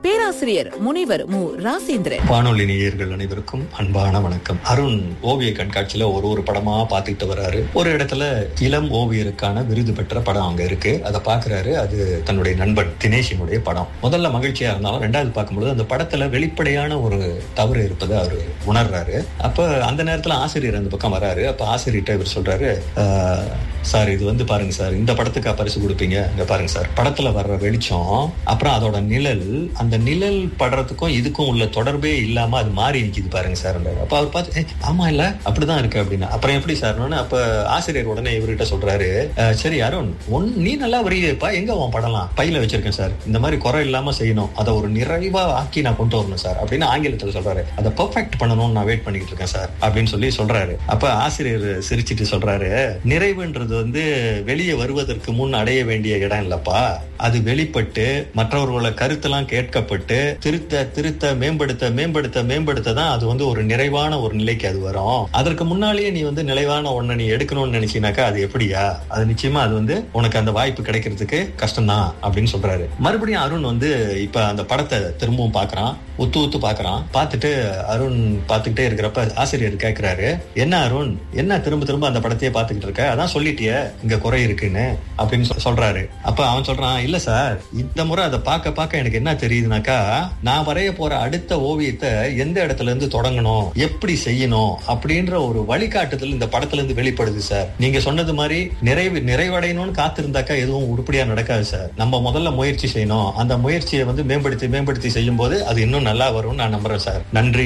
பேராசிரியர் முனைவர் மு ராசேந்திரன் வானொலி நேயர்கள் அனைவருக்கும் அன்பான வணக்கம் அருண் ஓவிய கண்காட்சியில ஒரு ஒரு படமா பாத்துக்கிட்டு வர்றாரு ஒரு இடத்துல இளம் ஓவியருக்கான விருது பெற்ற படம் அங்க இருக்கு அதை பாக்குறாரு அது தன்னுடைய நண்பன் தினேஷினுடைய படம் முதல்ல மகிழ்ச்சியா இருந்தாலும் ரெண்டாவது பார்க்கும்போது அந்த படத்துல வெளிப்படையான ஒரு தவறு இருப்பதை அவரு உணர்றாரு அப்ப அந்த நேரத்துல ஆசிரியர் அந்த பக்கம் வராரு அப்ப ஆசிரியர்கிட்ட இவர் சொல்றாரு "ஆஹ், சார் இது வந்து பாருங்க சார் இந்த படத்துக்கு பரிசு கொடுப்பீங்க இங்க பாருங்க சார் படத்துல வர்ற வெளிச்சம் அப்புறம் அதோட நிழல் அந்த நிழல் படுறதுக்கும் இதுக்கும் உள்ள தொடர்பே இல்லாம அது மாறி நிக்குது பாருங்க சார் அப்ப அவர் பார்த்து "ஏய், ஆமா இல்ல அப்படிதான் இருக்கு அப்படின்னா அப்புறம் எப்படி சார் அப்ப ஆசிரியர் உடனே இவர்கிட்ட சொல்றாரு "அஹ், சரி அருண் ஒன் நீ நல்லா வரையப்பா எங்க உன் படலாம் பையில வச்சிருக்கேன் சார் இந்த மாதிரி குறை இல்லாம செய்யணும் அதை ஒரு நிறைவா ஆக்கி நான் கொண்டு வரணும் சார் அப்படின்னு ஆங்கிலத்துல சொல்றாரு அதை பெர்ஃபெக்ட் பண்ணணும்னு நான் வெயிட் பண்ணிக்கிட்டு இருக்கேன் சார் அப்படின்னு சொல்லி சொல்றாரு அப்ப ஆசிரியர் சிரிச்சிட்டு சொல்றாரு நிறைவுன்றது வந்து வெளியே வருவதற்கு முன் அடைய வேண்டிய இடம் இல்லப்பா அது வெளிப்பட்டு மற்றவர்களோட கருத்தெல்லாம் கேட்கப்பட்டு திருத்த திருத்த மேம்படுத்த மேம்படுத்த மேம்படுத்த தான் அது வந்து ஒரு நிறைவான ஒரு நிலைக்கு அது வரும் அதற்கு முன்னாலேயே நீ வந்து நிலைவான ஒண்ணை நீ எடுக்கணும்னு நினைச்சினாக்கா அது எப்படியா அது நிச்சயமா அது வந்து உனக்கு அந்த வாய்ப்பு கிடைக்கிறதுக்கு கஷ்டம்தான் அப்படின்னு சொல்றாரு மறுபடியும் அருண் வந்து இப்ப அந்த படத்தை திரும்பவும் பாக்குறான் உத்து உத்து பாக்குறான் பார்த்துட்டு அருண் பார்த்துக்கிட்டே இருக்கிறப்ப ஆசிரியர் கேட்கிறாரு என்ன அருண் என்ன திரும்ப திரும்ப அந்த படத்தையே பார்த்துக்கிட்டு இருக்க அதான் சொல்லிட்டியே இங்க குறை இருக்குன்னு அப்படின்னு சொ- சொல்றாரு அப்ப அவன் சொல்றான் இல்ல சார் இந்த முறை அதை பார்க்க பார்க்க எனக்கு என்ன தெரியுதுனாக்கா நான் வரைய போற அடுத்த ஓவியத்தை எந்த இடத்துல இருந்து தொடங்கணும் எப்படி செய்யணும் அப்படின்ற ஒரு வழிகாட்டுதல் இந்த படத்துல இருந்து வெளிப்படுது சார் நீங்க சொன்னது மாதிரி நிறைவு நிறைவடையணும்னு காத்திருந்தாக்கா எதுவும் உருப்படியா நடக்காது சார் நம்ம முதல்ல முயற்சி செய்யணும் அந்த முயற்சியை வந்து மேம்படுத்தி மேம்படுத்தி செய்யும் போது அது இன்னும் நல்லா வரும்னு நான் நம்புறேன் சார் நன்றி